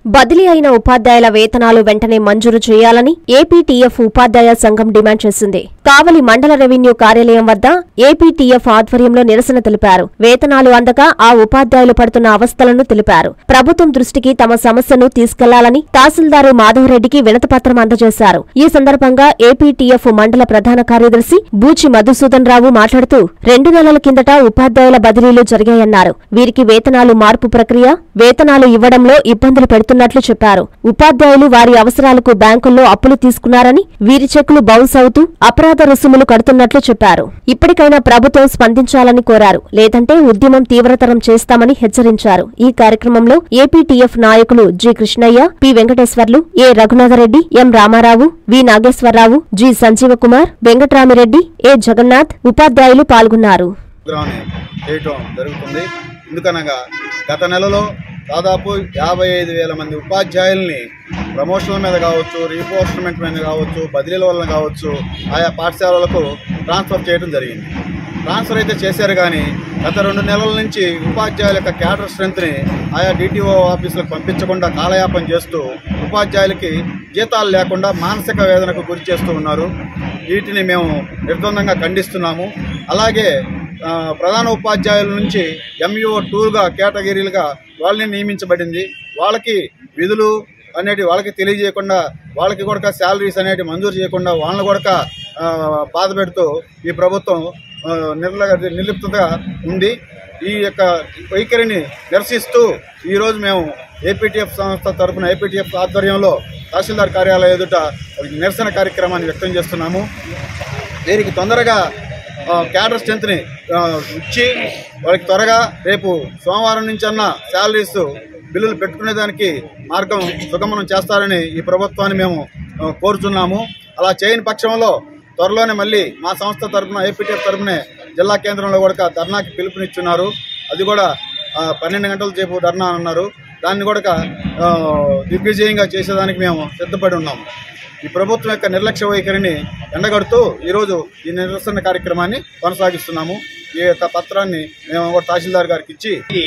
బదిలీ అయిన ఉపాధ్యాయుల వేతనాలు వెంటనే మంజూరు చేయాలని ఏపీటీఎఫ్ ఉపాధ్యాయ సంఘం డిమాండ్ చేసింది కావలి మండల రెవెన్యూ కార్యాలయం వద్ద ఏపీటీఎఫ్ ఆధ్వర్యంలో నిరసన తెలిపారు వేతనాలు అందక ఆ ఉపాధ్యాయులు పడుతున్న అవస్థలను తెలిపారు ప్రభుత్వం దృష్టికి తమ సమస్యను తీసుకెళ్లాలని తహసీల్దారు మాధవరెడ్డికి వినతిపత్రం అందజేశారు ఈ సందర్భంగా ఏపీటీఎఫ్ మండల ప్రధాన కార్యదర్శి బూచి మధుసూదన్ రావు మాట్లాడుతూ రెండు నెలల కిందట ఉపాధ్యాయుల బదిలీలు జరిగాయన్నారు వీరికి వేతనాలు మార్పు ప్రక్రియ వేతనాలు ఇవ్వడంలో ఇబ్బందులు పెడుతున్నట్లు చెప్పారు ఉపాధ్యాయులు వారి అవసరాలకు బ్యాంకుల్లో అప్పులు తీసుకున్నారని వీరి చెక్కులు బౌన్స్ అవుతూ అపరాధ రుసుములు కడుతున్నట్లు చెప్పారు ఇప్పటికైనా ప్రభుత్వం స్పందించాలని కోరారు లేదంటే ఉద్యమం తీవ్రతరం చేస్తామని హెచ్చరించారు ఈ కార్యక్రమంలో ఏపీటీఎఫ్ నాయకులు G Krishnaiah P Venkateswarlu A Raghunathareddy M Ramarao V Nageswararao G Sanjeevkumar Venkatramireddy A Jagannath ఉపాధ్యాయులు పాల్గొన్నారు ప్రోగ్రామ్ని చేయటం జరుగుతుంది ఎందుకనగా గత నెలలో దాదాపు యాభై ఐదు వేల మంది ఉపాధ్యాయుల్ని ప్రమోషన్ల మీద కావచ్చు రీపోస్ట్మెంట్ మీద కావచ్చు బదిలీల వలన కావచ్చు ఆయా పాఠశాలలకు ట్రాన్స్ఫర్ చేయడం జరిగింది ట్రాన్స్ఫర్ అయితే చేశారు కానీ గత రెండు నెలల నుంచి ఉపాధ్యాయుల యొక్క క్యాడర్ స్ట్రెంత్ని ఆయా డిటిఓ ఆఫీసులకు పంపించకుండా కాలయాపన చేస్తూ ఉపాధ్యాయులకి జీతాలు లేకుండా మానసిక వేదనకు గురి చేస్తూ ఉన్నారు వీటిని మేము నిర్ద్వందంగా ఖండిస్తున్నాము అలాగే ఆ, ప్రధాన ఉపాధ్యాయుల నుంచి ఎంఈఓ టూగా కేటగిరీలుగా వాళ్ళని నియమించబడింది వాళ్ళకి విధులు అనేటి వాళ్ళకి తెలియజేయకుండా వాళ్ళకి కూడా శాలరీస్ అనేటి మంజూరు చేయకుండా వాళ్ళని కూడా ఆ, బాధ పెడుతూ ఈ ప్రభుత్వం ఆ, నిర్ల నిర్లిప్తగా ఉంది ఈ యొక్క వైఖరిని నిరసిస్తూ ఈరోజు మేము ఏపీటీఎఫ్ సంస్థ తరపున ఏపీటీఎఫ్ ఆధ్వర్యంలో తహసీల్దార్ కార్యాలయం ఎదుట నిరసన కార్యక్రమాన్ని వ్యక్తం చేస్తున్నాము దీనికి తొందరగా ఆ, క్యాడర్ స్ట్రెంత్ని ఆ, ఇచ్చి వాళ్ళకి త్వరగా రేపు సోమవారం నుంచి అన్న శాలరీస్ బిల్లులు పెట్టుకునేదానికి మార్గం సుగమనం చేస్తారని ఈ ప్రభుత్వాన్ని మేము ఆ, కోరుచున్నాము అలా చేయని పక్షంలో త్వరలోనే మళ్ళీ మా సంస్థ తరపున ఏపీటీఎఫ్ తరపునే జిల్లా కేంద్రంలో కూడా ధర్నాకి పిలుపునిచ్చున్నారు అది కూడా ఆ, పన్నెండు గంటల సేపు ధర్నా అన్నారు దాన్ని కూడా ఆ, దిగ్విజయంగా చేసేదానికి మేము సిద్ధపడి ఉన్నాము ఈ ప్రభుత్వం యొక్క నిర్లక్ష్య వైఖరిని ఎండగడుతూ ఈరోజు ఈ నిరసన కార్యక్రమాన్ని కొనసాగిస్తున్నాము ఈ యొక్క పత్రాన్ని మేము కూడా తహసీల్దార్ గారికి ఇచ్చి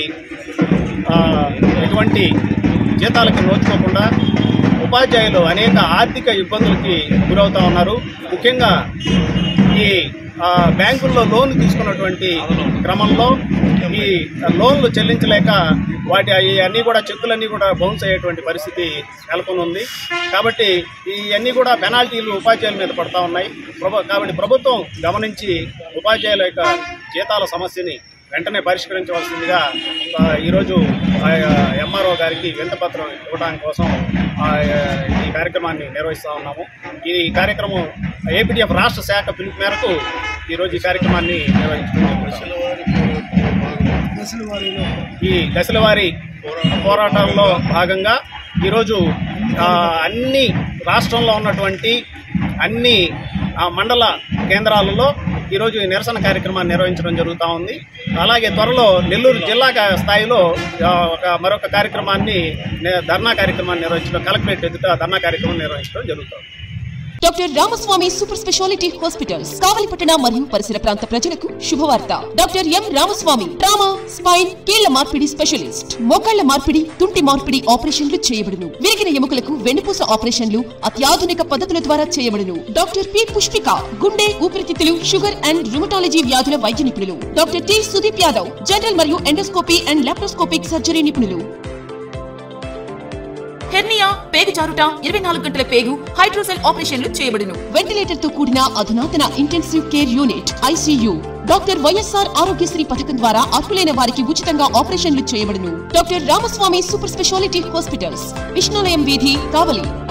ఆ, ఎటువంటి జీతాలకు నోచుకోకుండా ఉపాధ్యాయులు అనేక ఆర్థిక ఇబ్బందులకి గురవుతా ఉన్నారు ముఖ్యంగా ఈ ఆ, బ్యాంకుల్లో లోన్ తీసుకున్నటువంటి క్రమంలో ఈ లోన్లు చెల్లించలేక వాటి అన్నీ కూడా చెక్కులన్నీ కూడా బౌన్స్ అయ్యేటువంటి పరిస్థితి నెలకొని ఉంది కాబట్టి ఇవన్నీ కూడా పెనాల్టీలు ఉపాధ్యాయుల మీద పడతా ఉన్నాయి ప్రభు కాబట్టి ప్రభుత్వం గమనించి ఉపాధ్యాయుల యొక్క జీతాల సమస్యని వెంటనే పరిష్కరించవలసిందిగా ఆ, ఈరోజు ఎంఆర్ఓ గారికి వింతపత్రం ఇవ్వడానికి కోసం ఆ, ఈ కార్యక్రమాన్ని నిర్వహిస్తూ ఉన్నాము ఈ కార్యక్రమం ఏపీటీఎఫ్ రాష్ట్ర శాఖ పిలుపు మేరకు ఈరోజు ఈ కార్యక్రమాన్ని నిర్వహిస్తున్నాము ఈ దశల వారి పోరాటంలో భాగంగా ఈరోజు ఆ, అన్ని రాష్ట్రంలో ఉన్నటువంటి అన్ని ఆ, మండల కేంద్రాలలో ఈరోజు ఈ నిరసన కార్యక్రమాన్ని నిర్వహించడం జరుగుతూ ఉంది అలాగే త్వరలో నెల్లూరు జిల్లా కా- స్థాయిలో ఆ, ఒక మరొక కార్యక్రమాన్ని నే- ధర్నా కార్యక్రమాన్ని నిర్వహించడం కలెక్టరేట్ ఎదుట ధర్నా కార్యక్రమం నిర్వహించడం జరుగుతుంది doctor Ramaswamy super speciality hospitals కావలిపట్టణ మరియు పరిసర ప్రాంత ప్రజలకు శుభవార్త doctor M Ramaswamy trauma spine కీళ్ల మార్పిడి స్పెషలిస్ట్ మోకాళ్ల మార్పిడి తుంటి మార్పిడి ఆపరేషన్లు చేయబడును విరిగిన ఎముకలకు వెన్నుపూస ఆపరేషన్లు అత్యాధునిక పద్ధతుల ద్వారా చేయబడును డాక్టర్ పి పుష్పిక గుండె ఊపిరితిత్తులు షుగర్ అండ్ రుమటాలజీ వ్యాధుల వైద్య నిపుణులు doctor T Sudeep Yadav general మరియు ఎండోస్కోపీ అండ్ లాప్రోస్కోపిక్ సర్జరీ నిపుణులు హెర్నియా పేగు జారుట ఇరవై నాలుగు గంటల పేగు హైడ్రోసెల్ ఆపరేషన్లు చేయబడును వెంటిలేటర్ తో కూడిన అధునాతన intensive care unit ICU doctor YSR Aarogyasri పథకం ద్వారా అర్హులైన వారికి ఉచితంగా ఆపరేషన్లు చేయబడును doctor Ramaswamy super speciality hospitals Vishnulayam వీధి కావలి